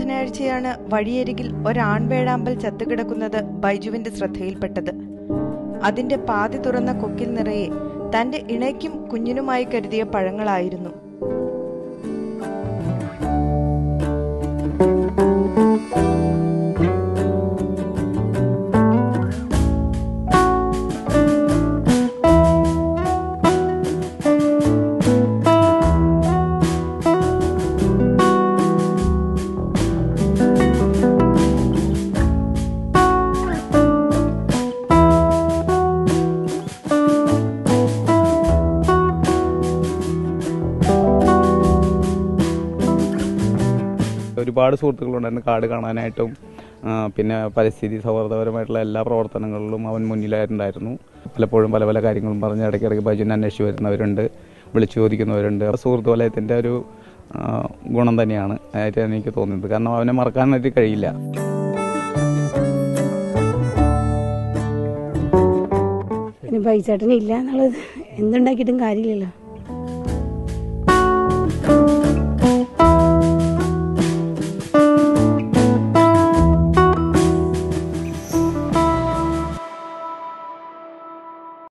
ബുധനാഴ്ചയാണ് വഴിയരികിൽ ഒരാൺവേഴാമ്പൽ ചത്തുകിടക്കുന്നത് ബൈജുവിന്റെ ശ്രദ്ധയിൽപ്പെട്ടത് അതിന്റെ പാതി തുറന്ന കൊക്കിൽ നിറയെ തന്റെ ഇണയ്ക്കും കുഞ്ഞിനുമായി കരുതിയ പഴങ്ങളായിരുന്നു ഒരുപാട് സുഹൃത്തുക്കളുണ്ടായിരുന്നു കാട് കാണാനായിട്ടും ആ, പിന്നെ പരിസ്ഥിതി സൗഹൃദപരമായിട്ടുള്ള എല്ലാ പ്രവർത്തനങ്ങളിലും അവൻ മുന്നിലായിട്ടുണ്ടായിരുന്നു പലപ്പോഴും പല പല കാര്യങ്ങളും പറഞ്ഞ് ഇടയ്ക്കിടയ്ക്ക് ബൈജുവിനെ അന്വേഷിച്ച് വരുന്നവരുണ്ട് വിളിച്ചു ചോദിക്കുന്നവരുണ്ട് സുഹൃത്ത് വലയത്തിൻ്റെ ഒരു ആ, ഗുണം തന്നെയാണ് ആയിട്ട് എനിക്ക് തോന്നുന്നത് കാരണം അവനെ മറക്കാനായിട്ട് കഴിയില്ല പിന്നെ പൈസേട്ടൻ ഇല്ല എന്നുള്ളത് എന്തുണ്ടാക്കിയിട്ടും കാര്യമില്ലല്ലോ